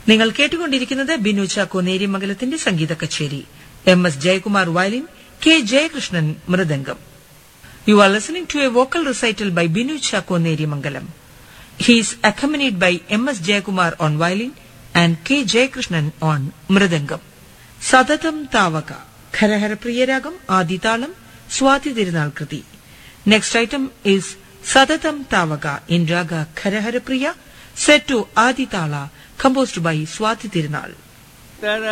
നിങ്ങൾ കേട്ടുകൊണ്ടിരിക്കുന്നത് ബിനു ചാക്കോ നേര്യമംഗലത്തിന്റെ സംഗീത കച്ചേരി M S Jayakumar violin K Jayakrishnan mridangam you are listening to a vocal recital by Binu Chacko Neriyamangalam he is accompanied by M S Jayakumar on violin and K Jayakrishnan on mridangam Sathatham Thavaka ഖരഹരപ്രിയരാഗം ആദിതാളം Swathi തിരുനാൾ കൃതി next item is Sathatham Thavaka in raga Kharaharapriya set to Aditala composed by Swati Tirunal.